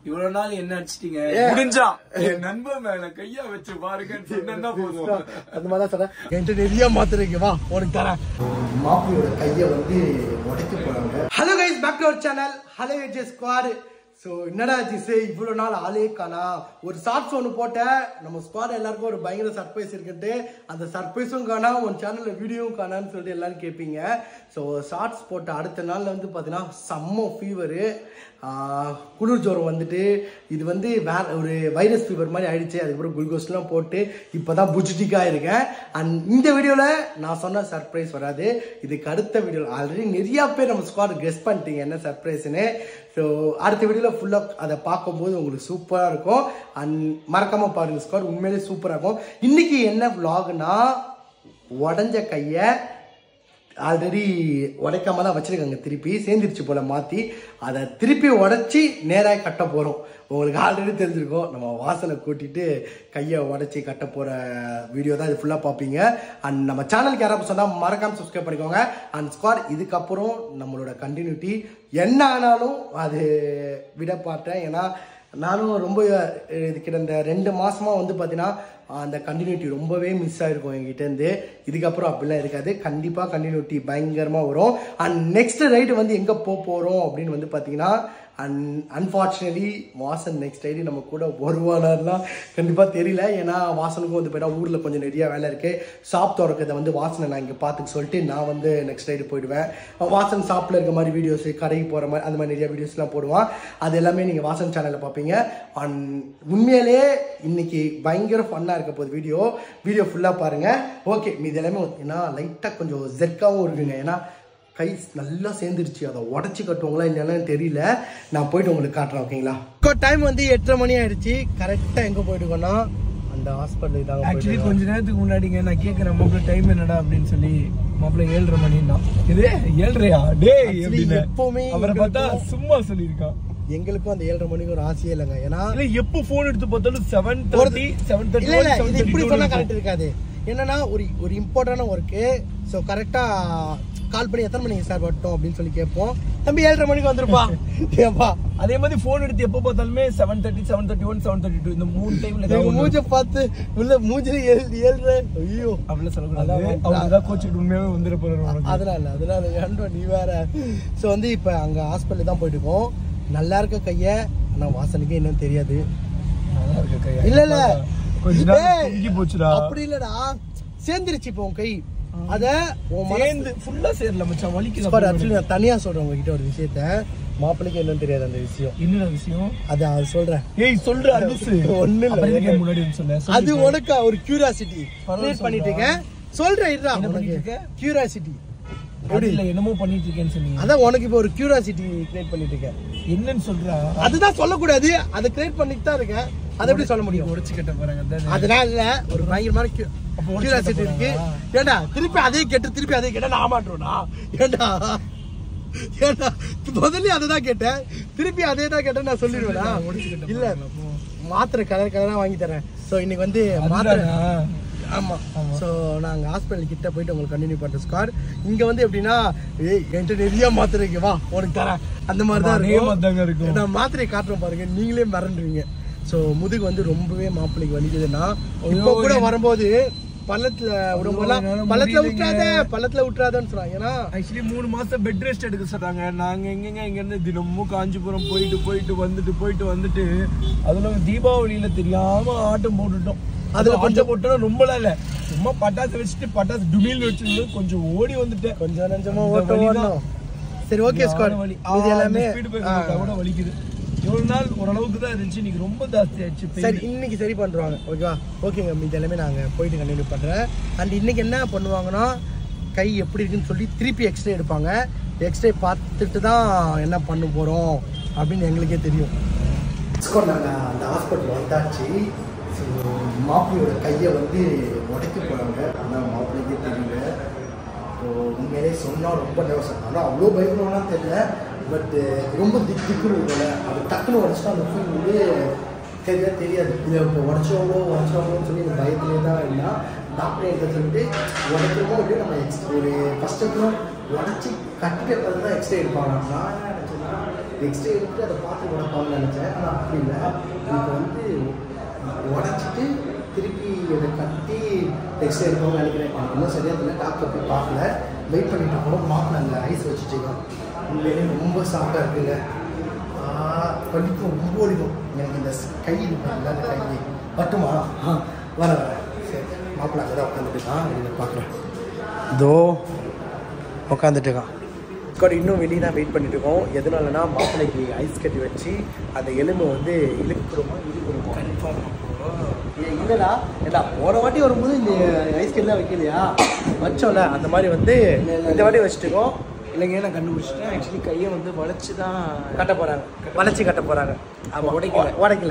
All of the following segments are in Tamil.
இவ்வளவு நாள் என்ன அடிச்சிட்டீங்க முடிஞ்சா என் நண்பன் மேல கையா வச்சு பாருங்கன்னு சொன்னா போதும் அந்த மாதிரி தான் சொல்றேன் என்கிட்ட நிறைய மாத்திரைக்கு வா உனக்கு தரேன் மாப்பிளையோட கையை வந்து உடைக்க போறாங்க hello guys back to our channel hello AJ squad so என்னடா ஜிஸ் இவ்வளோ நாள் ஆளே காணா ஒரு ஷார்ட்ஸ் ஒன்று போட்டேன் நம்ம ஸ்குவாட் எல்லாருக்கும் ஒரு பயங்கர சர்ப்ரைஸ் இருக்குன்ட்டு அந்த சர்ப்ரைஸும் காணா உன் சேனலில் வீடியோவும் காணான்னு சொல்லிட்டு எல்லாரும் கேட்பீங்க ஸோ ஷார்ட்ஸ் போட்ட அடுத்த நாளில் வந்து பார்த்தீங்கன்னா செம்ம ஃபீவரு குளிர் ஜுரம் வந்துட்டு இது வந்து வேற ஒரு வைரஸ் ஃபீவர் மாதிரி ஆயிடுச்சு அதுக்கப்புறம் குளுக்கோஸ்லாம் போட்டு இப்போ தான் புஜிட்டிக்காக இருக்கேன் அண்ட் இந்த வீடியோவில் நான் சொன்ன சர்ப்ரைஸ் வராது இதுக்கு அடுத்த வீடியோவில் ஆல்ரெடி நிறையா பேர் நம்ம ஸ்குவாட் கெஸ் பண்ணிட்டீங்க என்ன சர்ப்ரைஸ்னு ஸோ அடுத்த வீடியோவில் ஃபுல்லாக அதை பார்க்கும்போது உங்களுக்கு சூப்பராக இருக்கும் அண்ட் மறக்காமல் பாருங்கள் ஸ்குவாட் உண்மையிலே சூப்பராக இருக்கும் இன்னைக்கு என்ன vlogனா உடஞ்ச கையை ஆல்ரெடி உடைக்காம தான் வச்சிருக்காங்க திருப்பி சேர்ந்துருச்சு போல மாற்றி அதை திருப்பி உடைச்சி நேராக கட்ட போகிறோம் உங்களுக்கு ஆல்ரெடி தெரிஞ்சிருக்கும் நம்ம வாசலை கூட்டிட்டு கையை உடைச்சி கட்ட போகிற வீடியோ தான் இது ஃபுல்லாக பார்ப்பீங்க அண்ட் நம்ம சேனலுக்கு யாராவது சொன்னால் மறக்காம சப்ஸ்கிரைப் பண்ணிக்கோங்க அண்ட் ஸ்குவாட் இதுக்கப்புறம் நம்மளோட கண்டினியூட்டி என்ன ஆனாலும் அது விட மாட்டேன் ஏன்னா நானும் ரொம்ப அஹ், இது கிட்ட இந்த ரெண்டு மாசமா வந்து பார்த்தீங்கன்னா அந்த கண்டினியூட்டி ரொம்பவே மிஸ் ஆயிருக்கும் என்கிட்டேருந்து இதுக்கப்புறம் அப்படிலாம் இருக்காது கண்டிப்பாக கண்டினியூட்டி பயங்கரமாக வரும் அண்ட் நெக்ஸ்ட் ரைடு வந்து எங்கே போக போகிறோம் அப்படின்னு வந்து பார்த்தீங்கன்னா and unfortunately Vasan next ride நம்ம கூட வருவானார்லாம் கண்டிப்பாக தெரியல ஏன்னா வாசனுக்கும் வந்து போயிட்டா ஊரில் கொஞ்சம் நிறைய வேலை இருக்குது ஷாப் திறக்கிறத வந்து வாசனை நான் இங்கே பார்த்துக்க சொல்லிட்டு நான் வந்து நெக்ஸ்ட் ரைடு போயிடுவேன் வாசன் ஷாப்பில் இருக்க மாதிரி வீடியோஸ் கடைக்கு போகிற மாதிரி அந்த மாதிரி நிறைய வீடியோஸ்லாம் போடுவான் அது எல்லாமே நீங்கள் வாசன் சேனலில் பார்ப்பீங்க அண்ட் உண்மையிலே இன்னைக்கு பயங்கர ஃபன்னாக இருக்க போகுது வீடியோ வீடியோ ஃபுல்லாக பாருங்கள் ஓகே மீது எல்லாமே ஏன்னா லைட்டாக கொஞ்சம் ஜெர்க்காவும் இருக்குங்க ஏன்னா கை நல்லா சேர்ந்துருச்சு அதை உடச்சி கட்டுவாங்களா இல்லைன்னு தெரியல நான் போயிட்டு உங்களுக்கு காட்டுறேன் ஓகேங்களா டைம் வந்து எட்டரை மணி ஆயிடுச்சு கரெக்டாக எங்கே போயிட்டுக்கோன்னா அந்த ஹாஸ்பிட்டல் இதாங்க ஆக்சுவலி கொஞ்ச நேரத்துக்கு முன்னாடிங்க நான் கேக்குறேன் மாப்பிள்ள டைம் என்னடா அப்படின்னு சொல்லி மாப்பிள்ள ஏழரை மணின்னா இது ஏழரையா டேய் Actually, அப்படின்னு எப்பவுமே அவரை பார்த்தா எங்களுக்கும் சும்மா சொல்லியிருக்கான் எங்களுக்கும் அந்த ஏழரை மணிக்கு ஒரு ஆசையே இல்லைங்க ஏன்னா இல்ல எப்போ போன் எடுத்து பார்த்தாலும் செவன் தேர்ட்டி செவன் இல்ல இல்ல இது இப்படி சொன்னா தேர்ட்டி கரெக்ட் இருக்காது என்னன்னா ஒரு ஒரு இம்பார்ட்டன்டான ஒர்க்கு ஸோ கரெக்டா கால் பண்ணி எத்தனை மணிக்கு சார் வரட்டும் அப்படின்னு சொல்லி கேட்போம் தம்பி ஏழரை மணிக்கு வந்துருப்பா ஏப்பா அதே மாதிரி போன் எடுத்து எப்போ பார்த்தாலுமே seven thirty seven thirty one seven thirty two இந்த மூணு டைம்ல எங்க மூஞ்ச பார்த்து உள்ள மூஞ்சில ஏழு ஏழு ஐயோ அப்படிலாம் சொல்லக்கூடாது அதான் அவங்க தான் கோச்சுட்டு உண்மையாவே வந்துட போறாரு உனக்கு அதனால இல்ல, அதனால ஏன்டா நீ வேற ஸோ வந்து இப்போ அங்க ஹாஸ்பிட்டல் தான் போயிட்டு இருக்கோம் நல்லா இருக்க கைய ஆனா வாசனுக்கு இன்னும் தெரியாது நல்லா இருக்கு கையா. இல்ல இல்ல கொஞ்ச நாள் டேய், தொங்கி போச்சுடா அப்படி இல்லடா சேர்ந்துருச்சு இப்போ உன் கை அத உன் சேர்ந்து ஃபுல்லா சேரல மச்சான் வலிக்குது மனசு ஆக்சுவலி நான் தனியா சொல்றேன் உங்ககிட்ட ஒரு விஷயத்த மாப்பிள்ளைக்கு என்னன்னு தெரியாது அந்த விஷயம் என்னடா விஷயம் அது அது சொல்றேன் ஏய் சொல்ற அனுசு ஒண்ணும் இல்ல. அப்புறம் எதுக்கு முன்னாடி வந்து சொன்ன அது உனக்கு ஒரு கியூரியாசிட்டி பரவாயில்ல கிரியேட் பண்ணிட்டு இருக்கேன் சொல்றேன் இருடா என்ன உனக்கு பண்ணிட்டு இருக்க? கியூரியாசிட்டி அது இல்ல என்னமோ பண்ணிட்டு இருக்கேன்னு சொன்னீங்க அதான் உனக்கு இப்போ ஒரு கியூரியாசிட்டி கிரியேட் பண்ணிட்டு இருக்கேன் என்னன்னு சொல்றா அதுதான் சொல்லக்கூடாது அதை கிரியேட் பண்ணிட்டு தான் இருக்கேன் அதை எப்படி சொல்ல முடியும் உடைச்சு கட்ட போறாங்க அதானே? அதனால இல்ல ஒரு பயங்கரமான அப்போ உடைச்சு கியூரியாசிட்டி கட்ட இருக்கு போறாங்களா? ஏண்டா திருப்பி அதே கேட்டு திருப்பி அதே கேட்டா நான் மாட்டோம்டா ஏண்டா ஏண்டா முதல்ல அதை தான் கேட்டேன் திருப்பி அதே தான் கேட்டேன் நான் சொல்லிடுவேனா உடைச்சு கட்ட இல்ல போறாங்களா அப்போ? மாத்திரை கலர் கலரா வாங்கி தரேன் சோ இன்னைக்கு வந்து மாத்திரை அதுதானா? ஆமா ஸோ நாங்கள் ஹாஸ்பிட்டல் கிட்ட போயிட்டு உங்களுக்கு கண்டினியூ பண்ணுற ஸ்கார் இங்க வந்து எப்படின்னா ஏய் என்கிட்ட நிறைய மாத்திரை இருக்கு வா உனக்கு தரேன் அந்த மாதிரி தான் அதே மாதிரி தாங்க இருக்கும். இருக்கும் நான் மாத்திரையை காட்டுறேன் பாருங்க நீங்களே மறந்துடுவீங்க ஸோ முதுகு வந்து ரொம்பவே மாப்பிள்ளைக்கு வலிக்குதுன்னா இப்போ கூட வரும்போது பள்ளத்துல விடும்போதெல்லாம் என்னால பள்ளத்துல முடியலைங்க. விட்டுறாத பள்ளத்துல விட்டுறாதன்னு சொல்றாங்க ஏன்னா ஆக்சுவலி மூணு மாசம் பெட் ரெஸ்ட் எடுக்க சொல்றாங்க நாங்க எங்கெங்க இங்க இருந்து தினமும் காஞ்சிபுரம் போயிட்டு போயிட்டு வந்துட்டு போயிட்டு வந்துட்டு அதுல தீபாவளியில தெரியாம ஆட்டம் போட்டுட்டோம் அதுல அதுல கொஞ்சம் கொஞ்சம் போட்டோம் ரொம்பலாம் இல்ல சும்மா பட்டாசு வச்சுட்டு பட்டாசு டுமில் வச்சிருந்து கொஞ்சம் ஓடி வந்துட்டேன் கொஞ்சம் நஞ்சமா அந்த ஓட்ட வலிதான். ஓடணும் சரி ஓகே ஸ்கார் யான வலி. இது ஆ, எல்லாமே இந்த speed breaker ஆ. விட்டா கூட வலிக்குது இவ்வளவு நாள் ஓரளவுக்கு தான் இருந்துச்சு இன்னைக்கு ரொம்ப ஜாஸ்தி ஆச்சு pain. சரி இன்னைக்கு சரி பண்ணுவாங்க ஓகேவா ஓகேங்க இது எல்லாமே நாங்கள் போயிட்டு கண்டினியூ பண்ணுறேன் அண்ட் இன்னைக்கு என்ன பண்ணுவாங்கன்னா கை எப்படி இருக்குன்னு சொல்லி திருப்பி எக்ஸ்ரே எடுப்பாங்க எக்ஸ்ரே பார்த்துட்டு தான் என்ன பண்ண போகிறோம் அப்படின்னு எங்களுக்கே தெரியும் நாங்கள் அந்த ஹாஸ்பிட்டல் வந்தாச்சு ஸோ மாப்பிள்ளையோட கையை வந்து உடைக்க போகிறாங்க ஆனால் மாப்பிள்ளைக்கே தெரியல ஸோ உண்மையிலே சொன்னால் ரொம்ப நர்வஸ் ஆனால் அவ்வளோ பயப்படுவானா தெரியல பட் ரொம்ப திக் திக்குன்னு இருக்கும்ல அது டக்குன்னு உடச்சிட்டா அந்த ஃபீல் வந்து தெரிய தெரியாது இதை இப்போ உடச்சவங்களோ உடச்சவங்களோன்னு சொல்லி இந்த பயத்திலே தான் இருந்தால் டாக்டர் எடுத்து சொல்லிட்டு உடைக்கிறோமோ இல்லையோ நம்ம எக்ஸ் ஒரு ஃபஸ்ட் எடுத்துலாம் உடச்சி கட்டிட்டு தான் எக்ஸ்ரே எடுப்பாங்க நான் என்ன நினச்சேன்னா எக்ஸ்ட்ரா எடுத்துட்டு அதை பார்த்து உடப்பாங்கன்னு நினச்சேன் ஆனால் அப்படி இல்லை இப்போ வந்து உடச்சிட்டு திருப்பி அதை கட்டி எக்ஸ்ட்ரா எடுப்பாங்கன்னு நினைக்கிறேன் எனக்கு இன்னும் சரியாக தெரியல டாக்டர் போய் பார்க்கல வெயிட் பண்ணிட்டு போகிறோம் மாப்பிள்ள அங்கே ஐஸ் வச்சுட்டு உண்மையிலே ரொம்ப சாஃப்டாக இருக்குங்க வலிக்கும் ரொம்ப வலிக்கும் எனக்கு இந்த கை இருக்குல்ல அந்த கை மட்டுமா ஆ வர வர சரி மாப்பிள்ள அங்கே தான் உட்காந்துட்டு இருக்கான் வெளியில பார்க்குறேன் இதோ உட்காந்துட்டு இருக்கான் கூட இன்னும் வெளியே தான் வெயிட் பண்ணிட்டு இருக்கோம் எதனாலனா மாப்பிள்ளைக்கு ஐஸ் கட்டி வச்சு அந்த எலும்பை வந்து இழுக்கிறோமா இழுக்கிறோமா கன்ஃபார்ம் இல்லைடா ஏடா போன வாட்டி வரும்போது இந்த ஐஸ் கட்டிலாம் வைக்கலையா வச்சோம்ல அந்த மாதிரி வந்து இந்த வாட்டி வச்சுட்டுக்கோம் இல்லைங்க நான் கண்டுபிடிச்சிட்டேன் ஆக்சுவலி கையை வந்து வளைச்சு தான் கட்ட போறாங்க வளைச்சு கட்ட போறாங்க ஆமா உடைக்கல. உ- உடைக்கல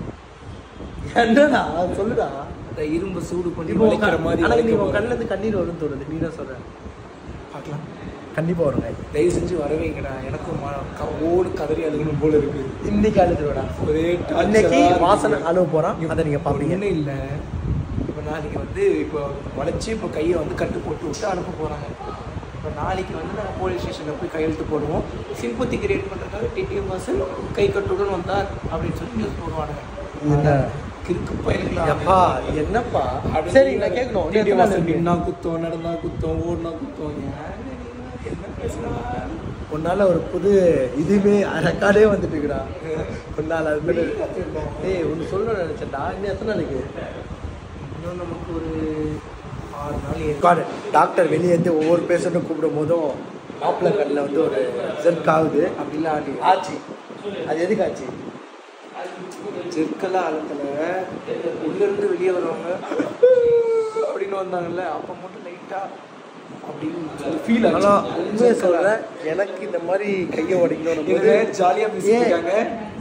என்னடா சொல்லுடா அந்த இரும்பு சூடு பண்ணி இப்போ வளைக்கிற மாதிரி ஆனா நீ வளைக்க உன் போறேன். கண்ணுல இருந்து கண்ணீர் வரும்னு தோணுது நீ தான் சொல்ற பார்க்கலாம் கண்டிப்பா வருங்க தயவு செஞ்சு வரவேங்கடா எனக்கும் ம- க- ஓடு கதறி அழுகணும் போல இருக்கு இன்னைக்கு அழுதுடா ஒரே torture இன்னைக்கு ஆ இருக்கு. வாசனை அழுவ போறான் அதை நீங்க பாப்பீங்க ஒண்ணும் இல்ல இப்போ நாளைக்கு வந்து இப்போ வளைச்சு இப்போ கையை வந்து கட்டு போட்டு விட்டு அனுப்ப போறாங்க இப்போ நாளைக்கு வந்து நாங்கள் போலீஸ் ஸ்டேஷனில் போய் கையெழுத்து போடுவோம் சிம்பத்தி கிரியேட் பண்ணுறதுக்காக டிடிஎம் வாசல் கை கட்டுடன் வந்தார் அப்படின்னு சொல்லி நியூஸ் போடுவானுங்க என்ன? கிறுக்கு பயிர்களா எப்பா என்னப்பா சரி நான் கேட்கணும் நீ எத்தனை நாள் இருக்கு? நின்னா குத்தம் நடந்தா குத்தம் ஓடினா குத்தம் என்ன பேசுறாங்க உன்னால ஒரு புது இதுவுமே ரெக்கார்டே வந்துட்டு இருக்குடா உன்னால அது மாதிரி ஏய் ஒன்று சொல்லணும்னு நினைச்சேன்டா இன்னும் எத்தனை நாளைக்கு இன்னும் நமக்கு ஒரு ஆறு நாள் ஏழு உட்காரு டாக்டர் வெளியே இருந்து ஒவ்வொரு பேஷண்ட்டும் கூப்பிடும் போதும் மாப்பிள்ளை கண்ணில் வந்து ஒரு ஜெர்க் ஆகுது அப்படிலாம் ஆடி ஆச்சு அது எதுக்கு ஆச்சு ஜெர்க்கெல்லாம் அழுத்தல உள்ள இருந்து வெளியே வரவங்க அப்படின்னு வந்தாங்கல்ல அப்ப மட்டும் லைட்டா அப்படின்னு ஃபீல் ஆனா உண்மையை சொல்றேன் எனக்கு இந்த மாதிரி கையை உடைக்கணும் இது ஜாலியா பேசிட்டு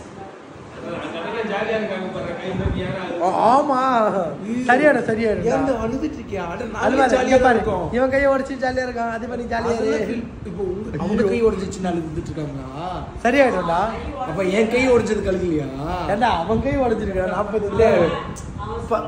ஆமா சரியாடா சரியாடா ஏன் அழுதுட்டு இருக்கியா அட அது நாளைக்கு ஜாலியா பாரு இருக்கும் இவன் கையை உடைச்சு ஜாலியா இருக்கான் அதே மாதிரி ஜாலியா அதெல்லாம் இரு feel- இப்போ உங்க அவங்க கை உடைஞ்சிச்சுன்னு அழுதுட்டு இருக்காங்களா சரியாயிடும்டா அப்ப என் கை உடைஞ்சது கழுகலையா ஏண்டா அவன் கை உடைச்சிருக்கான் நாற்பது இல்ல இல்ல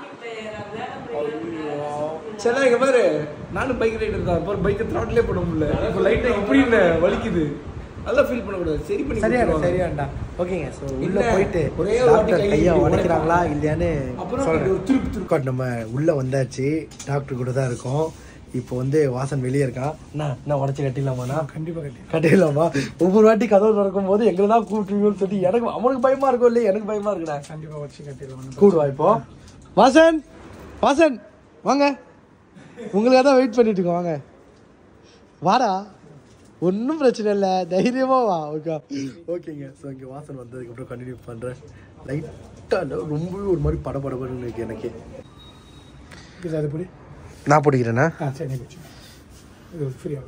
சரி இங்க பாரு நானும் பைக் ரைடர் தான் இப்போ பைக்கை த்ராட்லே போட முடியல இப்போ லைட்டா இப்படி என்ன வலிக்குது அதெல்லாம் ஃபீல் பண்ணக்கூடாது சரி பண்ணி சரியாடா கொடுத்துருவாங்க. சரியாண்டா ஓகேங்க ஸோ உள்ள இல்ல, போயிட்டு ஒரே ஒரு வாட்டி டாக்டர் கை கையை இப்படி உடைக்கிறாங்களா உடைப்பாங்க. இல்லையான்னு அப்புறம் சொல்றேன் ஒரு திருப்பி திருப்பி உட்கார் நம்ம உள்ள வந்தாச்சு டாக்டர் கூட தான் இருக்கோம் இப்போ வந்து வாசன் வெளியே இருக்கான் என்ன நான் உடச்சி கட்டிடலாமாண்ணா கண்டிப்பா கட்டி கட்டிடலாமா ஒவ்வொரு வாட்டி கதவு திறக்கும் போது எங்களை தான் கூப்பிட்டுருவீங்கன்னு சொல்லி எனக்கு அவனுக்கு பயமா இருக்கும் இல்லையா எனக்கு பயமா இருக்குண்ணா கண்டிப்பா வச்சு கட்டிடலாம் கூடுவா இப்போ வாசன் வாசன் வாங்க உங்களுக்காக தான் வெயிட் பண்ணிட்டு இருக்கோம் வாங்க வாடா ஒன்றும் பிரச்சனை இல்லை தைரியமா வா ஓகே ஓகேங்க ஸோ இங்கே வாசன் வந்ததுக்கப்புறம் கண்டினியூ பண்ணுறேன் லைட்டாக ரொம்பவே ஒரு மாதிரி படபடபடன்னு இருக்கு எனக்கு இது அது புடி நான் பிடிக்கிறேண்ணா ஆ சரி போச்சு இது ஃப்ரீ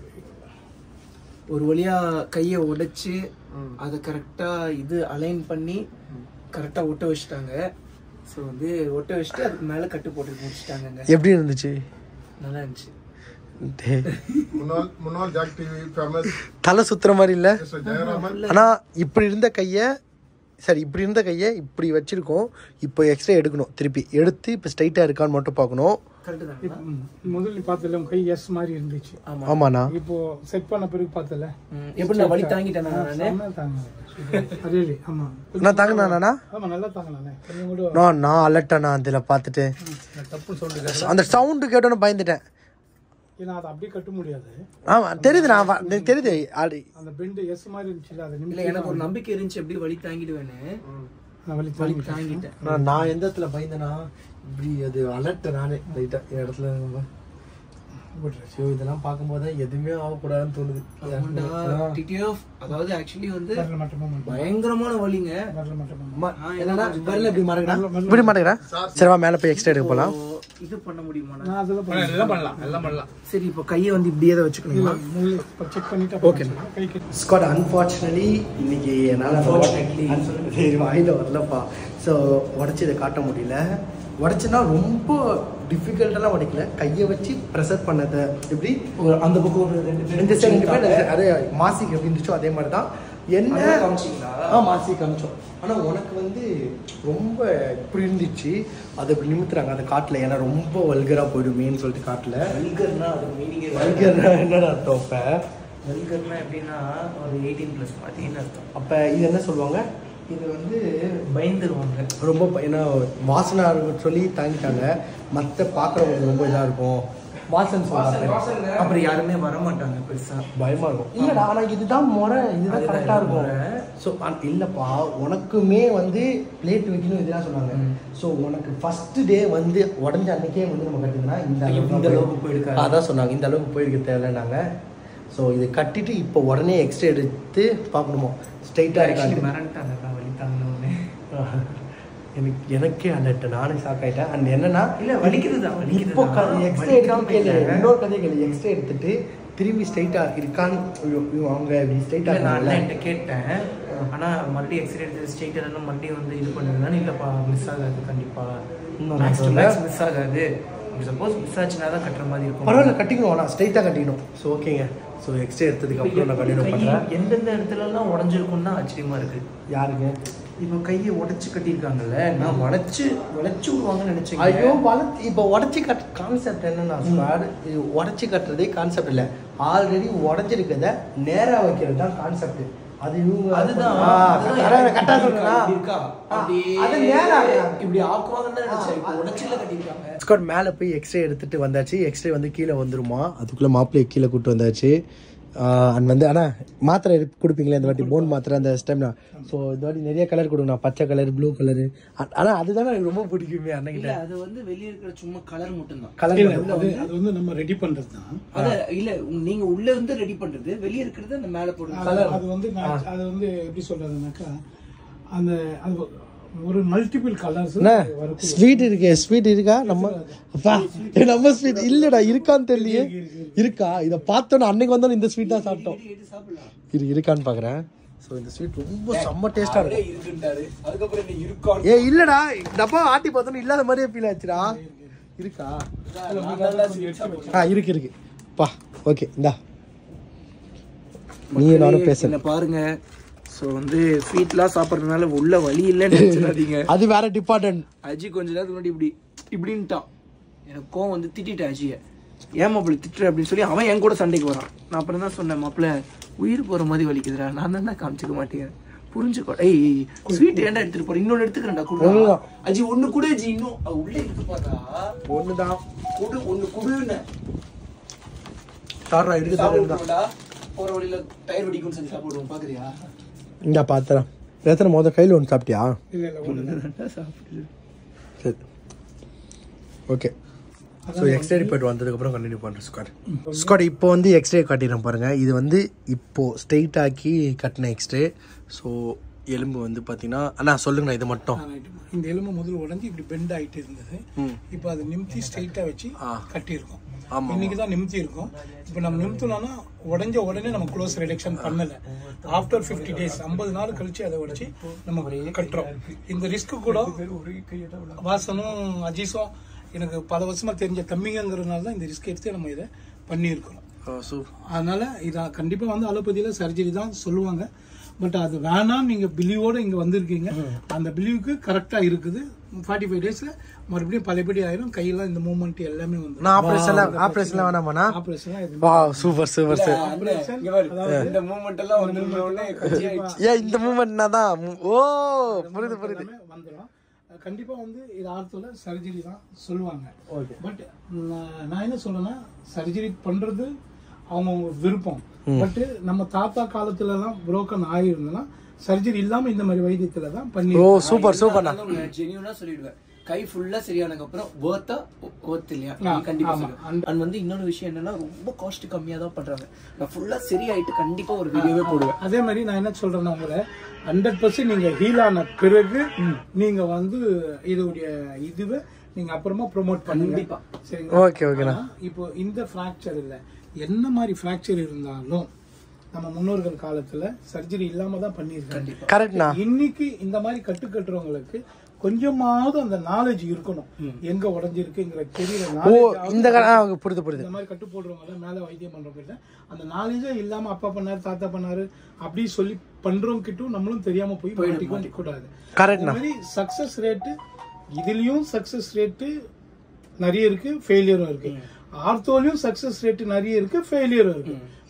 ஒரு வழியா கையை உடைச்சு அதை கரெக்டா இது அலைன் பண்ணி கரெக்டா ஒட்ட வச்சுட்டாங்க ஸோ வந்து ஒட்ட வச்சுட்டு அதுக்கு மேல கட்டு போட்டு முடிச்சிட்டாங்கங்க எப்படி இருந்துச்சு நல்லா இருந்துச்சு டேய், முன்னாள் முன்னாள் ஜாக் டிவி ஃபேமஸ் தலை சுத்துற மாதிரி இல்லை மிஸ்டர் ஜெயராமன் ஆனா இப்படி இருந்த கையை சரி இப்படி இருந்த கையை இப்படி வச்சிருக்கோம் இப்போ எக்ஸ்ட்ரா எடுக்கணும் திருப்பி எடுத்து இப்போ ஸ்ட்ரைட்டாக இருக்கான்னு மட்டும் பார்க்கணும் கரெக்டு தான் முதல்ல நீ பார்த்தல கை எஸ் மாதிரி இருந்துச்சு ஆமா ஆமாண்ணா இப்போ செட் பண்ண பிறகு பார்த்தல ம், எப்படி நான் வலி தாங்கிட்டேன் நானு செம்ம தாங்க really, ஆமா நான் தாங்கினாண்ணா ஆமா நல்லா தாங்கலானே கொஞ்சம் கூட நான் நான் அலட்டேண்ணா அதில் பார்த்துட்டு தப்பு சொல்லுங்க அந்த சவுண்டு கேட்டோன்னு பயந்துட்டேன் ஏன்னா அதை அப்படியே கட்ட முடியாது ஆமா தெரியுது நான் வ- எனக்கு தெரியுது ஆடி அந்த பெண்டு எஸ் மாதிரி இருந்துச்சுல அதை இல்ல நிமிஷம் எனக்கு ஒரு நம்பிக்கை இருந்துச்சு எப்படி வலி தாங்கிடுவேன்னு நான் வலி வலி தாங்கிட்டேன். தாங்கிட்டேன் நான் நான் எந்த இடத்துல பயந்தேனா இப்படி அது அலட்டேன் நானே லைட்டாக இடத்துல நம்ம விட்டுரு. ஸோ இதெல்லாம் பார்க்கும்போது தான் எதுவுமே ஆகக்கூடாதுன்னு தோணுது ஆமாண்டா, ஆ. TTF, அதாவது ஆக்சுவலி வந்து வரல மட்டுமா மட்டும் பயங்கரமான வலிங்க வரல மட்டுமா அம்மா, ஆ, என்னடா எனக்கு வரல இப்படி மாட்டேங்கிறா இப்படி மாட்டேங்கிறா சரிவா மேலே போய் எக்ஸ்ட்ரா எடுக்க போகலாம் இப்போ இது பண்ண முடியுமா நான் அதெல்லாம் பண்ணல. எல்லாம் பண்ணலாம் எல்லாம் பண்ணலாம் சரி இப்போ கையை வந்து இப்படியே தான் வச்சுக்கணுமா முள்ளு இப்ப check பண்ணிட்டு Okay. அப்புறம் கை கட்டி ஸ்காட் அன்ஃபார்ச்சுனேட்லி இன்னைக்கு என்னால் Unfortunately. சரி வாயில் வரலப்பா ஸோ உடச்சி இதை காட்ட முடியல உடச்சுன்னா ரொம்ப டிஃபிகல்ட்டெல்லாம் உடைக்கல கையை வச்சு ப்ரெஷர் பண்ணதை எப்படி ஒரு அந்த பக்கம் ஒரு ரெண்டு இந்த சைடு ரெண்டு பேர் பேர் அதே மாசிக்கு எப்படி இருந்துச்சோ அதே மாதிரி தான் என்ன அதே காமிச்சீங்களா? ஆ மாசி காமிச்சோம் ஆனால் உனக்கு வந்து ரொம்ப இப்படி இருந்துச்சு அதை இப்படி நிமித்துறாங்க அந்த காட்டில் ஏன்னா ரொம்ப வல்கராக போயிடுமேன்னு சொல்லிட்டு காட்டில் வல்கர்னா அது மீனிங்கே வல்கர்னா என்னடா அர்த்தம் இப்போ வல்கர்னா எப்படின்னா ஒரு எயிட்டீன் ப்ளஸ் பார்த்தீங்கன்னு அர்த்தம் அப்போ இது என்ன சொல்லுவாங்க இது வந்து பயந்துருவாங்க ரொம்ப ப- ஏன்னா வாசனை இருக்குன்னு சொல்லி தாங்கிட்டாங்க மற்ற பார்க்குறவங்களுக்கு ரொம்ப இதாக இருக்கும் வாசன் சொல்லுவாங்க அப்புறம் யாருமே வர மாட்டாங்க பெருசா பயமா இருக்கும் இல்லடா ஆனா இதுதான் முறை இதுதான் அதுதான் கரெக்டா இருக்கும் முறை. ஸோ இல்லப்பா உனக்குமே வந்து பிளேட் வைக்கணும் இதெல்லாம் சொன்னாங்க ஸோ உனக்கு ஃபர்ஸ்ட் டே வந்து உடஞ்ச அன்னைக்கே வந்து நம்ம கட்டினா இந்த அளவுக்கு இந்த அளவுக்கு போயிருக்காது. அதான் சொன்னாங்க இந்த அளவுக்கு போயிருக்க தேவையில்லைனாங்க ஸோ இது கட்டிட்டு இப்போ உடனே எக்ஸ்ட்ரா எடுத்து பார்க்கணுமோ ஸ்ட்ரைட்டாக ஆக்சுவலி இருக்காது மிரண்டாங்க வலி தாங்கணும்னு எனக்கு எனக்கே அலர்ட் நானே ஷாக் ஆயிட்டேன் அண்ட் என்னன்னா இல்ல, வலிக்குதுதான், வலிக்குதுதான். இப்போ எக்ஸ்ட்ரா வலிக்காம எடுத்து கேளு இல்ல. இன்னொரு கதை கேளு எக்ஸ்ட்ரா எடுத்துட்டு திரும்பி ஸ்ட்ரைட்டா இருக்கான்னு ஐயோ, ஐயோ, அவங்க இப்படி ஸ்ட்ரைட்டா இல்ல, நான் இருக்காங்கல்ல அண்ணன்ட்ட கேட்டேன் ஆனா மறுபடியும் எக்ஸ்ரே எடுத்து ஸ்ட்ரெயிட் எல்லாம் மறுபடியும் வந்து இது பண்ணுறதுனால இல்லப்பா மிஸ் ஆகாது கண்டிப்பா இன்னும் மேக்ஸ் டு சொல்ல. மேக்ஸ் மிஸ் ஆகாது சப்போஸ் மிஸ் ஆச்சுன்னா தான் கட்டுற மாதிரி இருக்கும் பரவாயில்ல கட்டிக்கணும் ஆனால் ஸ்ட்ரைட்டாக கட்டிக்கணும் ஸோ ஓகேங்க ஸோ எக்ஸ்ட்ரா எடுத்ததுக்கு அப்புறம் நான் கண்டினியூ கை பண்ணுறேன் எந்தெந்த இடத்துல எல்லாம் உடஞ்சிருக்கும்னு தான் ஆச்சரியமா இருக்கு யாருக்கு இப்போ கையை உடைச்சு கட்டியிருக்காங்கல்ல நான் வளைச்சு வளைச்சு விடுவாங்கன்னு நினைச்சேன் ஐயோ வளர்த்து இப்போ உடச்சி கட் கான்செப்ட் என்னன்னா ஸ்குவாட் இது உடச்சி கட்டுறதே கான்செப்ட் இல்லை ஆல்ரெடி உடஞ்சிருக்கிறத நேராக வைக்கிறது தான் கான்செப்ட் அது இவங்க அதுதான் ஆ, அதுதான் கரெக்டா- எனக்கு கரெக்டா இப்படி சொல்றா? இருக்கா ஆ, அப்படியே அது நேரா ஆக்குறாங்க. இப்படி ஆக்குவாங்கன்னு தான் நினைச்சேன் இப்போ உடச்சில கட்டியிருக்காங்க ஸ்காட் மேலே போய் எக்ஸ்ரே எடுத்துட்டு வந்தாச்சு எக்ஸ்ரே வந்து கீழே வந்துருமா அதுக்குள்ளே மாப்பிள்ளையை கீழே கூட்டு வந்தாச்சு அண்ட் வந்து ஆனால் மாத்திரை எடுத்து கொடுப்பீங்களே இந்த வாட்டி போன் மாத்திரை அந்த டைம்ல ஸோ இந்த வாட்டி நிறைய கலர் கொடுங்க பச்சை கலர் ப்ளூ கலரு ஆனால் அதுதானே எனக்கு ரொம்ப பிடிக்குமே இல்ல அண்ணங்கிட்ட அது வந்து வெளிய இருக்கிற சும்மா கலர் மட்டும்தான் கலர் இல்ல, அது அது வந்து நம்ம ரெடி பண்றது தான் அத இல்ல உங்க- நீங்க உள்ள இருந்து ரெடி பண்றது வெளிய இருக்கிறது அந்த மேல போடுறது அது அது வந்து நான் அது வந்து எப்படி சொல்றதுனாக்கா அந்த அது ஒரு மல்டிபிள் கலர்ஸ் வரும் ஸ்வீட் இருக்கே ஸ்வீட் இருக்கா நம்ம அப்பா ஏ, நம்ம ஸ்வீட் இல்லடா இருக்கான்னு தெரியலையே இருக்கா இதை பார்த்தோன்னா அன்னைக்கு வந்தோம் இந்த ஸ்வீட் தான் சாப்பிட்டோம் எடுத்து சாப்பிடலாம் இரு இருக்கான்னு பார்க்குறேன் ஸோ இந்த ஸ்வீட் ரொம்ப செம்ம டேஸ்ட்டாக இருக்கும் இருக்குன்றாரு அதுக்கப்புறம் என்ன இருக்கா ஏ இல்லடா டப்பா ஆட்டி பார்த்தோன்னு இல்லாத மாதிரியே ஃபீல் ஆச்சுடா இருக்கா ஆ இருக்கு இருக்கு பா ஓகே இந்தா நீ நானும் பேசுறேன் என்ன பாருங்க சோ வந்து ஸ்வீட்லாம் சாப்பிட்றதுனால உள்ள வலி இல்லைன்னு நினைச்சிடாதீங்க அது வேற டிபார்ட்மெண்ட் அஜி கொஞ்ச நேரத்துக்கு முன்னாடி இப்படி இப்படின்ட்டான் எனக்கு கோவம் வந்து திட்டிட்டேன் அஜியை ஏன் மாப்பிள்ள திட்டுற அப்படின்னு சொல்லி அவன் என் கூட சண்டைக்கு வரான் நான் அப்புறம் தான் சொன்னேன் மாப்பிள்ள உயிர் போற மாதிரி வலிக்குதுடா நான் தான் காமிச்சிக்க மாட்டேங்கிறேன் புரிஞ்சுக்கோ ஏய் ஸ்வீட் ஏன்டா எடுத்துட்டு போறேன் இன்னொன்னு எடுத்துக்கிறேன்டா குடு ஒண்ணுதான். அஜி ஒண்ணு கூட அஜி இன்னும் அது உள்ளே இருக்கு பாத்தா ஒண்ணுதான் குடு ஒண்ணு குடுன்னு சாரா இருக்கு தான் சாப்பிடுவோம்டா போற வழியில டயர் வெடிக்கும்னு சொல்லி சாப்பிடுவோம் பாக்குறியா இந்தா பாத்துறேன் எத்தனை மொதல் கையில் ஒன்று சாப்பிட்டியா இல்ல இல்ல ஒண்ணு சாப்பிட்டு சரி ஓகே ஸோ எக்ஸ்ரே ரிப்போர்ட் வந்ததுக்கப்புறம் கண்டினியூ பண்ணுறேன் ஸ்காட் ஸ்காட் இப்போ வந்து எக்ஸ்ரே காட்டிடுறேன் பாருங்கள் இது வந்து இப்போது ஸ்ட்ரெயிட் ஆக்கி கட்டின எக்ஸ்ரே ஸோ எலும்பு வந்து பார்த்தீங்கன்னா அண்ணா சொல்லுங்கண்ணா இது மட்டும் ஆ, right. இந்த எலும்பு முதல்ல உடைஞ்சு இப்படி பெண்ட் ஆயிட்டு இருந்தது ம். இப்போ அது நிமித்தி ஸ்ட்ரைட்டா வச்சு கட்டியிருக்கோம் ஆமா. இன்னைக்கு தான் நிமித்தி இருக்கும் இப்போ நம்ம நிமித்தணும்னா உடைஞ்ச உடனே நம்ம க்ளோஸ் ரிடக்ஷன் பண்ணல ஆஃப்டர் 50 டேஸ் 50 நாள் கழிச்சு அதை உடைச்சு நம்ம கட்டுறோம் இந்த ரிஸ்க் கூட வாசனும் அஜீஸும் எனக்கு பல வருஷமா தெரிஞ்ச தம்பிங்கிறதுனால தான் இந்த ரிஸ்க் எடுத்து நம்ம இதை பண்ணியிருக்கிறோம் ஸோ அதனால இதை கண்டிப்பா வந்து அலோபதியில சர்ஜரி தான் சொல்லுவாங்க பட் அது வேணாம் நீங்க பிலீவோட இங்க வந்திருக்கீங்க அந்த பிலீவுக்கு கரெக்டா இருக்குது ஃபார்ட்டி ஃபைவ் டேஸ்ல மறுபடியும் பழையபடி ஆயிரும் கையெல்லாம் இந்த மூவ்மெண்ட் எல்லாமே வந்து நான் ஆப்ரேஷன்லாம் ஆப்ரேஷன்லாம் வேணாமாண்ணா ஆப்ரேஷன் வா சூப்பர் சூப்பர் சார் இந்த மூமெண்ட் எல்லாம் வந்து உடனே கட்சி ஆயிடுச்சு ஏன் இந்த மூமெண்ட்னா தான் மு- ஓ புரியுது புரியுது வந்துடும் கண்டிப்பா வந்து இது ஆர்த்தோல சர்ஜரி தான் சொல்லுவாங்க பட் நான் என்ன சொல்றேன்னா சர்ஜரி பண்றது அவங்கவுங்க விருப்பம் பட் நம்ம தாத்தா காலத்துல எல்லாம் புரோக்கன் ஆகிருந்ததுன்னா சர்ஜரி இல்லாம இந்த மாதிரி வைத்தியத்துல தான் பண்ணி ஓ சூப்பர் சூப்பர்ண்ணா ஜெனியூனா சொல்லிடுவேன் கை ஃபுல்லா சரியானதுக்கு அப்புறம் ஒர்த்தா ஒர்த் இல்லையா ஆ, நீ கண்டிப்பா ஆமா. சொல்லு அண்ட் வந்து இன்னொரு விஷயம் என்னன்னா ரொம்ப காஸ்ட் கம்மியா தான் பண்றாங்க நான் ஃபுல்லா சரியாயிட்டு கண்டிப்பா ஒரு வீடியோவே போடுவேன் அதே மாதிரி நான் என்ன சொல்றேன்னா உங்களை ஹண்ட்ரட் பர்சன்ட் நீங்க ஹீல் ஆன பிறகு நீங்க வந்து இதோடைய இதுவை நீங்க அப்புறமா ப்ரோமோட் பண்ணுங்க கண்டிப்பா. சரிங்களா ஓகே ஓகேண்ணா ஆனா, இப்போ இந்த ஃப்ராக்சர் இல்ல என்ன மாதிரி ஃப்ராக்சர் இருந்தாலும் நம்ம முன்னோர்கள் காலத்துல சர்ஜரி இல்லாம தான் பண்ணியிருக்காங்க கரெக்ட்ண்ணா இன்னைக்கு இந்த மாதிரி கட்டு கட்டுறவங்களுக்கு கொஞ்சமாவது அந்த நாலேஜ் இருக்கணும் எங்க உடஞ்சிருக்குங்கிற தெரியல ஓ knowledge இந்த க- ஆ, புரியுது புரியுது இந்த மாதிரி கட்டு போடுறவங்க மேல வைத்தியம் பண்ற போயிட்டு அந்த நாலேஜே இல்லாம அப்பா பண்ணாரு தாத்தா பண்ணாரு அப்படி சொல்லி பண்றவங்க கிட்டும் நம்மளும் தெரியாம போய் மாட்டிக்க கூடாது கரெக்ட்ண்ணா மாதிரி சக்சஸ் ரேட்டு இதுலயும் சக்சஸ் ரேட்டு நிறைய இருக்கு ஃபெயிலியரும் இருக்கு ஆர்த்தோலயும் சக்சஸ் ரேட்டு நிறைய இருக்கு ஃபெயிலியரும் இருக்கு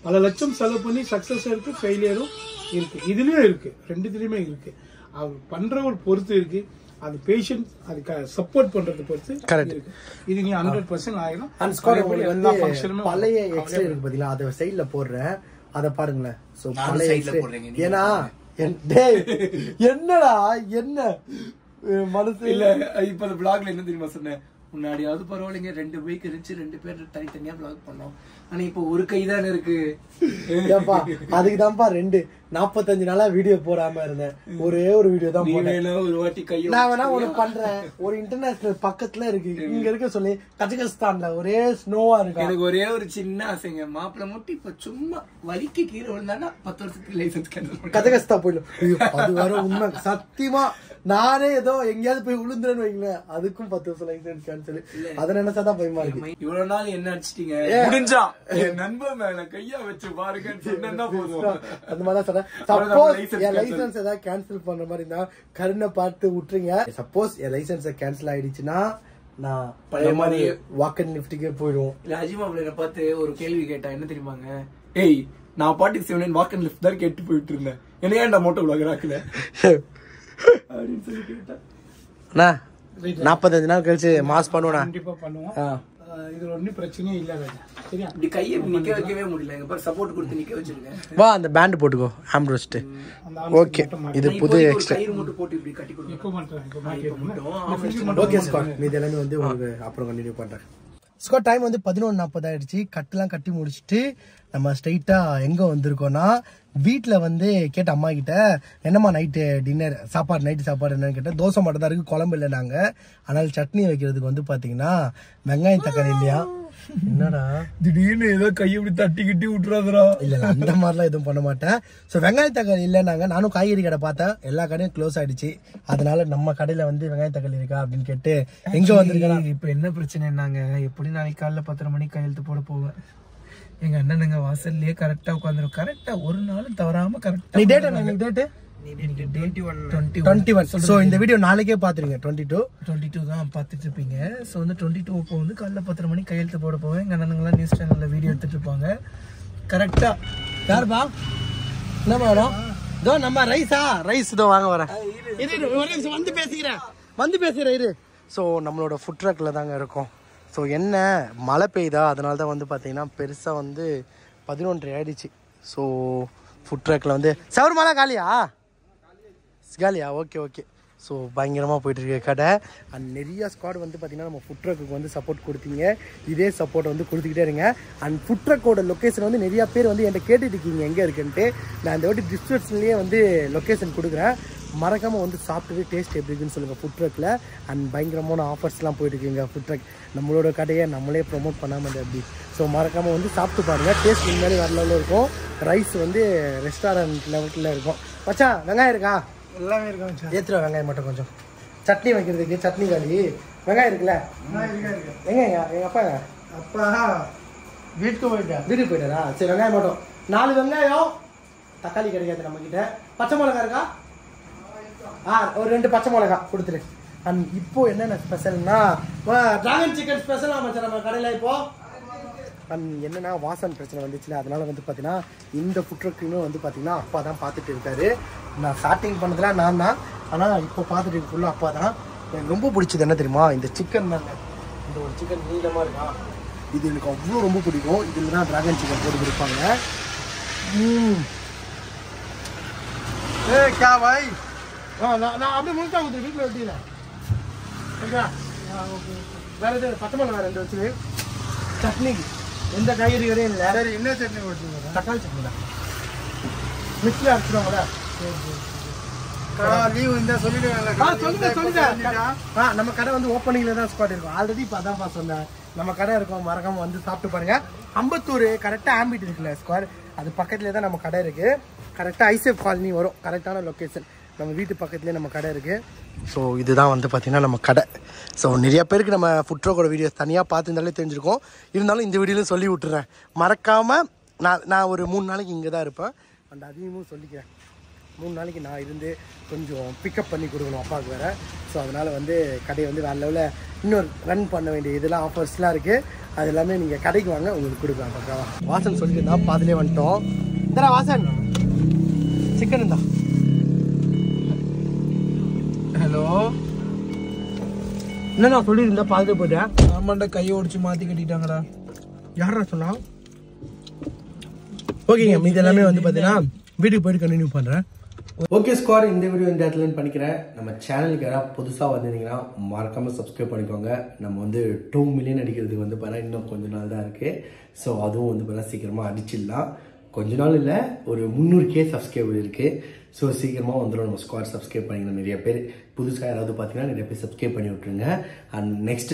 பல லட்சம் செலவு பண்ணி சக்சஸ் இருக்கு ஃபெயிலியரும் இருக்கு இதுலயும் இருக்கு ரெண்டுத்துலயுமே இருக்கு அவர் பண்ற ஒரு பொறுத்து இருக்கு அது பேஷண்ட் அதுக்கு சப்போர்ட் பண்றது பொறுத்து Correct. இருக்கு இது நீ ஹண்ட்ரட் பர்சன்ட் ஆயிரும் அந்த ஸ்குவாட் அதே போல உங்களுக்கு எல்லா வந்து ஃபங்க்ஷனுமே பழைய எக்ஸ்ரே இருக்கு பாத்தீங்களா அதை சைடுல போடுறேன் அதை பாருங்களேன் சோ நானும் பழைய side ல எக்ஸ்ரே போடுறேங்க, நீங்க ஏன்னா என்- டேய், என்னடா என்ன அஹ் மனசு இல்ல இப்ப அந்த பிளாக்ல என்ன தெரியுமா சொன்னேன் முன்னாடியாவது பரவாயில்லைங்க ரெண்டு பைக் இருந்துச்சு ரெண்டு பேர் தனித்தனியா பிளாக் பண்ணோம் ஆனா இப்ப ஒரு கை தானே இருக்கு ஏப்பா அதுக்கு தான்ப்பா ரெண்டு நாற்பத்தஞ்சு நாளா வீடியோ போடாம இருந்தேன் ஒரே ஒரு வீடியோ தான் நீ போட்டேன் வேணா ஒரு வாட்டி கையை நான் வேணா ஒண்ணு பண்றேன் ஒரு இன்டர்நேஷனல் பக்கத்துல இருக்கு இங்க இருக்க சொல்லி கஜகஸ்தான்ல ஒரே ஸ்னோவா இருக்கு எனக்கு ஒரே ஒரு சின்ன ஆசைங்க மாப்பிள்ள மட்டும் இப்ப சும்மா வலிக்கு கீழே விழுந்தானா பத்து வருஷத்துக்கு லைசன்ஸ் கேன்சல் பண்ண கஜகஸ்தா போயிடும் ஐயோ, அது வேற உண்மை சத்தியமா நானே ஏதோ எங்கேயாவது போய் விழுந்துறேன்னு வைங்களேன் அதுக்கும் பத்து வருஷம் லைசன்ஸ் கேன்சல் அதை நினைச்சாதான் பயமா இருக்கு இவ்வளவு நாள் என்ன அடிச்சிட்டீங்க முடிஞ்சா என் நண்பன் மேல கையா வச்சு பாருங்கன்னு சொன்னா போதும் அந்த மாதிரி தான் சொன்னேன் அவ்வளவுதான், சப்போஸ் license என் cancel. லைசன்ஸ் ஏதாவது கேன்சல் பண்ற மாதிரி இருந்தா கருணை பார்த்து விட்டுருங்க சப்போஸ் என் லைசன்ஸ் கேன்சல் ஆயிடுச்சுன்னா நான் பழைய பழைய மாதிரி மாதிரியே. வாக் அண்ட் லிஃப்ட்டுக்கே போயிடும் இல்ல அஜிமா பிள்ளைன பார்த்து ஒரு கேள்வி கேட்டா என்ன தெரியுமாங்க ஏய் நான் பாட்டுக்கு செவன் வாக் அண்ட் லிஃப்ட் தான் கேட்டு போயிட்டு இருந்தேன் என்ன ஏன்டா மோட்டோ பிளாகர் ஆக்கல அப்படின்னு சொல்லி கேட்டேன் அண்ணா நாற்பத்தஞ்சு நாள் கழிச்சு மாஸ் பண்ணுவேண்ணா கண்டிப்பா பண்ணுவோம் ஆ. அஹ் இதுல ஒன்றும் பிரச்சனையே இல்ல ராஜா சரியா இப்படி கையை இப்படி நிக்க வைக்கவே முடியல எங்க பாரு சப்போர்ட் கொடுத்து நிக்க வச்சிருக்கேன் வா அந்த பேண்ட் போட்டுக்கோ ஆம்ரோஸ்ட் அந்த ஓகே இது நான் புது இப்போதைக்கு ஒரு எக்ஸ்ட்ரா கயிறு மட்டும் போட்டு இப்படி கட்டி கொடுங்க இப்போ பண்றேன் இப்போ மாட்டி இப்போ மட்டும் இந்த fridge மட்டும் ஓகே ஸ்காட் மீதி எல்லாமே வந்து உங்களுக்கு அப்புறம் கண்டினியூ பண்றேன் ஸ்காட் டைம் வந்து பதினொன்று நாற்பது ஆயிடுச்சு கட்டுலாம் கட்டி முடிச்சுட்டு நம்ம ஸ்ட்ரைட்டா எங்க வந்திருக்கோம்னா வீட்ல வந்து கேட்ட அம்மா கிட்ட என்னம்மா நைட்டு டின்னர் சாப்பாடு நைட்டு சாப்பாடு என்னன்னு கேட்டேன் தோசை மட்டும் தான் இருக்கு குழம்பு இல்லை நாங்க ஆனால் சட்னி வைக்கிறதுக்கு வந்து பாத்தீங்கன்னா வெங்காயம் தக்காளி இல்லையா என்னடா திடீர்னு ஏதோ கையை இப்படி தட்டி கிட்டி விட்டுறாதரா இல்ல இல்ல அந்த மாதிரிலாம் எதுவும் பண்ண மாட்டேன் ஸோ வெங்காய தக்காளி இல்லைன்னாங்க நானும் காய்கறி கடை பார்த்தேன் எல்லா கடையும் க்ளோஸ் ஆயிடுச்சு அதனால நம்ம கடையில வந்து வெங்காய தக்காளி இருக்கா அப்படின்னு கேட்டு எங்க வந்திருக்கேன் இப்ப என்ன பிரச்சனைனாங்க எப்படி நாளைக்கு காலைல பத்தரை மணிக்கு கையெழுத்து போட போவேன் எங்க அண்ணனுங்க வாசல்லையே கரெக்டா உட்காந்துரும் கரெக்டா ஒரு நாளும் தவறாம கரெக்டா நீ டேட் என்ன date twenty one twenty twenty one so இந்த வீடியோ நாளைக்கே பாத்துருங்க டுவெண்ட்டி டூ டுவெண்ட்டி டூ தான் பார்த்துட்டு இருப்பீங்க ஸோ வந்து டுவெண்ட்டி டூ இப்போ வந்து காலைல பத்தரை மணிக்கு கையெழுத்து போட போவேன் எங்கள் அண்ணனுங்களாம் நியூஸ் சேனலில் வீடியோ எடுத்துட்டு இருப்பாங்க கரெக்டாக யாருப்பா என்ன வேணும் இதோ நம்ம ரைஸா ரைஸ் இதோ வாங்க வரேன் இரு, இரு, ஒரு நிமிஷம் வந்து பேசிக்கிறேன் வந்து பேசுகிறேன் இரு ஸோ நம்மளோட ஃபுட் ட்ரக்கில் தாங்க இருக்கோம் ஸோ என்ன மழை பெய்யுதா அதனால தான் வந்து பார்த்தீங்கன்னா பெருசாக வந்து பதினொன்றரை ஆயிடுச்சு ஸோ ஃபுட் ட்ரக்கில் வந்து சவர் மழை காலியா காலியா ஓகே ஓகே ஸோ பயங்கரமாக போயிட்டு இருக்கு கடை அண்ட் நிறைய ஸ்குவாட் வந்து பார்த்தீங்கன்னா நம்ம ஃபுட் ட்ரக்குக்கு வந்து சப்போர்ட் கொடுத்தீங்க இதே சப்போர்ட் வந்து கொடுத்துக்கிட்டே இருங்க அண்ட் ஃபுட் ட்ரக்கோட லொக்கேஷன் வந்து நிறைய பேர் வந்து என்கிட்ட கேட்டுட்டு இருக்கீங்க எங்கே இருக்குன்ட்டு நான் இந்த வாட்டி டிஸ்கிரிப்ஷன்லேயே வந்து லொக்கேஷன் கொடுக்குறேன் மறக்காமல் வந்து சாப்பிட்டுட்டு டேஸ்ட் எப்படி இருக்குன்னு சொல்லுங்கள் ஃபுட் ட்ரக்கில் அண்ட் பயங்கரமான ஆஃபர்ஸ்லாம் போயிட்டு இருக்குங்க ஃபுட் ட்ரக் நம்மளோட கடையை நம்மளே ப்ரொமோட் பண்ணாமல் இருந்தது அப்படி ஸோ மறக்காமல் வந்து சாப்பிட்டு பாருங்கள் டேஸ்ட் உண்மையிலே வேறு லெவலில் இருக்கும் ரைஸ் வந்து ரெஸ்டாரண்ட் லெவலில் இருக்கும் மச்சான் வெங்காயம் இருக்கா எல்லாமே இருக்கும் ஏத்துருவா வெங்காயம் மட்டும் கொஞ்சம் சட்னி வைக்கிறதுக்கு சட்னி காலி வெங்காயம் இருக்குல்ல எங்க எங்க எங்க அப்பா எங்க? அப்பா வீட்டுக்கு போயிட்டேன் வீட்டுக்கு போயிட்டாரா சரி வெங்காயம் மட்டும் நாலு வெங்காயம் தக்காளி கிடைக்காது நம்ம கிட்ட பச்சை மிளகா இருக்கா ஆ ஒரு ரெண்டு பச்சை மிளகா கொடுத்துரு அண்ட் இப்போ என்னென்ன ஸ்பெஷல்னா டிராகன் சிக்கன் ஸ்பெஷல் அமைச்சர் நம்ம கடையில் இப்போ அண்ட் என்னன்னா வாசன் பிரச்சனை வந்துச்சுல அதனால வந்து பார்த்தீங்கன்னா இந்த ஃபுட்ரக்குமே வந்து பார்த்தீங்கன்னா அப்பா தான் பார்த்துட்டு இருக்காரு நான் ஸ்டார்டிங் பண்ணதுல நான் தான் ஆனால் இப்போ பார்த்துட்டு ஃபுல்லாக அப்பா தான் எனக்கு ரொம்ப பிடிச்சது என்ன தெரியுமா இந்த சிக்கன் தாங்க இந்த ஒரு சிக்கன் நீளமாக இருக்கா இது எனக்கு அவ்வளோ ரொம்ப பிடிக்கும் இதில் தான் டிராகன் சிக்கன் போட்டு கொடுப்பாங்க ம் ஏ கே பாய் ஆ நான் நான் அப்படியே முழுத்தா கொடுத்துரு வீட்டில் வெட்டியில ஓகே வேறு எது பச்சை மிளகா ரெண்டு வச்சு சட்னிக்கு எந்த காய்கறி கடையும் இல்லை சரி என்ன சட்னி போட்டுருங்க தக்காளி சட்னி தான் மிக்ஸில் அரைச்சிடுவாங்களா லீவ் இந்த சொல்லிடுவேன்ல ஆ சொல்லுங்க சொல்லுங்க ஆ நம்ம கடை வந்து ஓப்பனிங்ல தான் ஸ்பாட் இருக்கும் ஆல்ரெடி இப்போ அதான் சொன்னேன் நம்ம கடை இருக்கும் மறக்காம வந்து சாப்பிட்டு பாருங்க அம்பத்தூர் கரெக்டாக ஆம்பிட் இருக்குல்ல ஸ்கொயர் அது பக்கத்துலேயே தான் நம்ம கடை இருக்கு கரெக்டாக ஐசெஃப் காலனி வரும் கரெக்டான லொக்கேஷன் நம்ம வீட்டு பக்கத்துலேயே நம்ம கடை இருக்கு ஸோ இதுதான் வந்து பார்த்தீங்கன்னா நம்ம கடை ஸோ நிறைய பேருக்கு நம்ம ஃபுட்ரோக்கோட வீடியோஸ் தனியாக பார்த்துருந்தாலே தெரிஞ்சிருக்கும் இருந்தாலும் இந்த வீடியோலையும் சொல்லி விட்டுறேன் மறக்காம நான் நான் ஒரு மூணு நாளைக்கு இங்கே தான் இருப்பேன் அண்ட் அதையும் சொல்லிக்கிறேன் மூணு நாளைக்கு நான் இருந்து கொஞ்சம் பிக்கப் பண்ணி கொடுக்கணும் அப்பாவுக்கு வேறு ஸோ அதனால் வந்து கடையை வந்து வேறு லெவலில் இன்னொரு ரன் பண்ண வேண்டிய இதெல்லாம் ஆஃபர்ஸ்லாம் இருக்குது அது எல்லாமே நீங்கள் கடைக்கு வாங்க உங்களுக்கு கொடுக்கலாம் பக்காவா வாசன் சொல்லிட்டு இருந்தா பாதிலே வந்துட்டோம் தரா வாசன் சிக்கன் இருந்தா ஹலோ என்னண்ணா சொல்லியிருந்தா பாதிலே போயிட்டேன் ஆமாண்டா கையை ஒடிச்சு மாத்தி கட்டிட்டாங்கடா யாரா சொன்னா ஓகேங்க மீதி எல்லாமே வந்து பார்த்தீங்கன்னா வீட்டுக்கு போயிட்டு கண்டினியூ பண்ணுறேன் ஓகே ஸ்குவார் இந்த வீடியோ இந்த இடத்துல பண்ணிக்கிறேன் நம்ம சேனலுக்கு யாராவது புதுசாக வந்திருந்தீங்கன்னா மறக்காமல் சப்ஸ்கிரைப் பண்ணிக்கோங்க நம்ம வந்து டூ மில்லியன் அடிக்கிறதுக்கு வந்து பார்த்தீங்கன்னா இன்னும் கொஞ்ச நாள் தான் இருக்குது ஸோ அதுவும் வந்து பார்த்தீங்கன்னா சீக்கிரமாக அடிச்சிடலாம் கொஞ்ச நாள் இல்லை ஒரு முந்நூறு கே சப்ஸ்கிரைபர் இருக்குது ஸோ சீக்கிரமாக வந்துடும் நம்ம ஸ்குவாட் சப்ஸ்கிரைப் பண்ணிக்கணும் நிறைய பேர் புதுசாக யாராவது பார்த்தீங்கன்னா நிறைய பேர் சப்ஸ்கிரைப் பண்ணி விட்ருங்க அண்ட் நெக்ஸ்ட்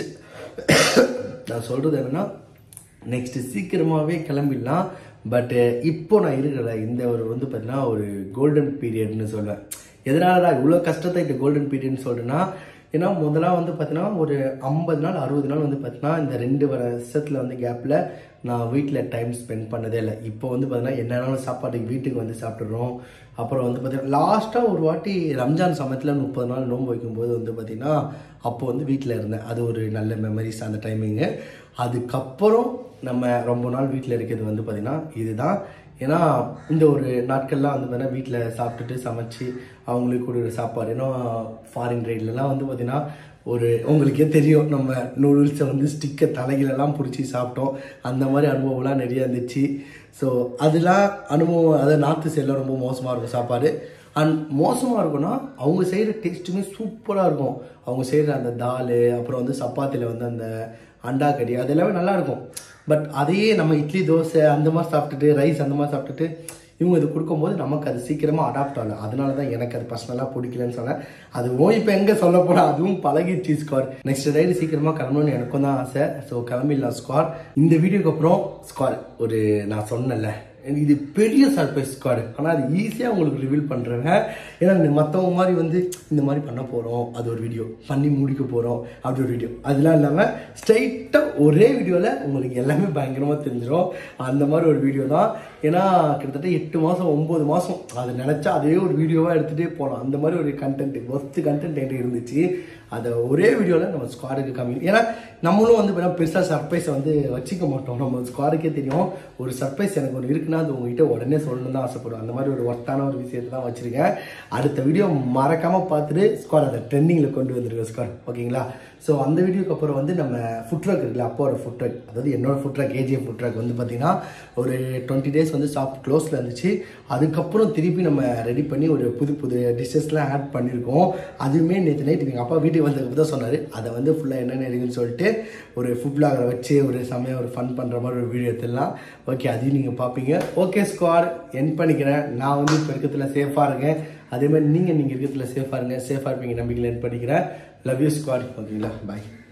நான் சொல்கிறது என்னென்னா நெக்ஸ்ட் சீக்கிரமாகவே கிளம்பிடலாம் பட் இப்போ நான் இருக்கிற இந்த ஒரு வந்து பார்த்தீங்கன்னா ஒரு கோல்டன் பீரியட்னு சொல்லுவேன் எதனாலடா இவ்வளோ கஷ்டத்தை இந்த கோல்டன் பீரியட்னு சொல்றேன்னா ஏன்னா முதல்ல வந்து பார்த்தீங்கன்னா ஒரு ஐம்பது நாள் அறுபது நாள் வந்து பார்த்தீங்கன்னா இந்த ரெண்டு வருஷத்தில் வந்து கேப்பில் நான் வீட்டில் டைம் ஸ்பெண்ட் பண்ணதே இல்லை இப்போ வந்து பார்த்தீங்கன்னா என்னென்னாலும் சாப்பாட்டுக்கு வீட்டுக்கு வந்து சாப்பிட்றோம் அப்புறம் வந்து பார்த்தீங்கன்னா லாஸ்ட்டாக ஒரு வாட்டி ரம்ஜான் சமயத்தில் முப்பது நாள் நோன்பு வைக்கும்போது வந்து பார்த்தீங்கன்னா அப்போ வந்து வீட்டில் இருந்தேன் அது ஒரு நல்ல மெமரிஸ் அந்த டைமிங்கு அதுக்கப்புறம் நம்ம ரொம்ப நாள் வீட்டில் இருக்கிறது வந்து பார்த்திங்கன்னா இதுதான் ஏன்னா இந்த ஒரு நாட்கள்லாம் வந்து பார்த்தீங்கன்னா வீட்டில் சாப்பிட்டுட்டு சமைச்சு அவங்களுக்கு கொடுக்குற சாப்பாடு ஏன்னா ஃபாரின் ரைட்லலாம் வந்து பார்த்திங்கன்னா ஒரு உங்களுக்கே தெரியும் நம்ம நூடுல்ஸை வந்து ஸ்டிக்கை தலைகளெல்லாம் பிடிச்சி சாப்பிட்டோம் அந்த மாதிரி அனுபவம்லாம் நிறைய இருந்துச்சு ஸோ அதெல்லாம் அனுபவம் அதாவது நார்த்து சைடில் ரொம்ப மோசமாக இருக்கும் சாப்பாடு அண்ட் மோசமாக இருக்கும்னா அவங்க செய்கிற டேஸ்ட்டுமே சூப்பராக இருக்கும் அவங்க செய்கிற அந்த தால் அப்புறம் வந்து சப்பாத்தியில் வந்து அந்த அண்டா கறி அது எல்லாமே நல்லா இருக்கும் பட் அதையே நம்ம இட்லி தோசை அந்த மாதிரி சாப்பிட்டுட்டு ரைஸ் அந்த மாதிரி சாப்பிட்டுட்டு இவங்க இது கொடுக்கும்போது நமக்கு அது சீக்கிரமாக அடாப்ட் ஆகல அதனால தான் எனக்கு அது பர்சனலாக பிடிக்கலன்னு சொன்னேன் அதுவும் இப்போ எங்கே சொல்ல போனால் அதுவும் பழகிடுச்சு ஸ்குவார் நெக்ஸ்ட் ரைடு சீக்கிரமாக கிளம்பணும்னு எனக்கும் தான் ஆசை ஸோ கிளம்பிடலாம் ஸ்குவார் இந்த வீடியோக்கு அப்புறம் ஸ்குவார் ஒரு நான் சொன்னேன்ல எனக்கு இது பெரிய சர்ப்ரைஸ் ஸ்குவாடு ஆனால் அது ஈஸியாக உங்களுக்கு ரிவீல் பண்ணுறேங்க ஏன்னா மற்றவங்க மாதிரி வந்து இந்த மாதிரி பண்ண போகிறோம் அது ஒரு வீடியோ பண்ணி முடிக்க போகிறோம் அப்படி ஒரு வீடியோ அதெல்லாம் இல்லாமல் ஸ்ட்ரைட்டாக ஒரே வீடியோவில் உங்களுக்கு எல்லாமே பயங்கரமாக தெரிஞ்சிடும் அந்த மாதிரி ஒரு வீடியோ தான் ஏன்னா கிட்டத்தட்ட எட்டு மாதம் ஒம்பது மாதம் அதை நினச்சா அதே ஒரு வீடியோவாக எடுத்துகிட்டே போகலாம் அந்த மாதிரி ஒரு கண்டென்ட் ஒஸ்ட் கண்டென்ட் என்கிட்ட இருந்துச்சு அதை ஒரே வீடியோவில் நம்ம ஸ்குவாடுக்கு கம்மி ஏன்னா நம்மளும் வந்து பார்த்தீங்கன்னா பெருசாக சர்ப்ரைஸை வந்து வச்சுக்க மாட்டோம் நம்ம ஸ்குவாடுக்கே தெரியும் ஒரு சர்ப்ரைஸ் எனக்கு ஒன்று இருக்குன்னா அது உங்ககிட்ட உடனே சொல்லணும்னு தான் ஆசைப்படுவேன் அந்த மாதிரி ஒரு ஒர்த்தான ஒரு விஷயத்தை தான் வச்சுருக்கேன் அடுத்த வீடியோ மறக்காமல் பார்த்துட்டு ஸ்குவாட் அதை ட்ரெண்டிங்கில் கொண்டு வந்துருக்கோம் ஸ்குவாட் ஓகேங்களா ஸோ அந்த வீடியோக்கு அப்புறம் வந்து நம்ம ஃபுட் ட்ரக் இருக்குல்ல அப்போட ஃபுட் ட்ரக் அதாவது என்னோட food truck AGM food truck வந்து பார்த்தீங்கன்னா ஒரு டுவெண்ட்டி டேஸ் வந்து ஷாப் க்ளோஸில் இருந்துச்சு அதுக்கப்புறம் திருப்பி நம்ம ரெடி பண்ணி ஒரு புது புது டிஷ்ஷஸ்லாம் ஆட் பண்ணியிருக்கோம் அதுவுமே நேற்று நைட் எங்கள் அப்பா வீட்டுக்கு வந்ததுக்கு தான் சொன்னார் அதை வந்து ஃபுல்லாக என்னென்ன இருக்குன்னு சொல்லிட்டு ஒரு ஃபுட் பிளாகரை வச்சு ஒரு சமயம் ஒரு ஃபன் பண்ணுற மாதிரி ஒரு வீடியோ எடுத்துடலாம் ஓகே அதையும் நீங்கள் பார்ப்பீங்க ஓகே ஸ்குவாட் என் பண்ணிக்கிறேன் நான் வந்து இப்போ இருக்கிறதுல சேஃபாக இருக்கேன் அதே மாதிரி நீங்கள் நீங்கள் இருக்கிறதுல சேஃபாக இருங்க சேஃபாக இருப்பீங்க நம்பிக்கையில் என் பண்ணிக்கிறேன் லவ் யூ ஸ்குவாட் ஓகேங்களா பாய்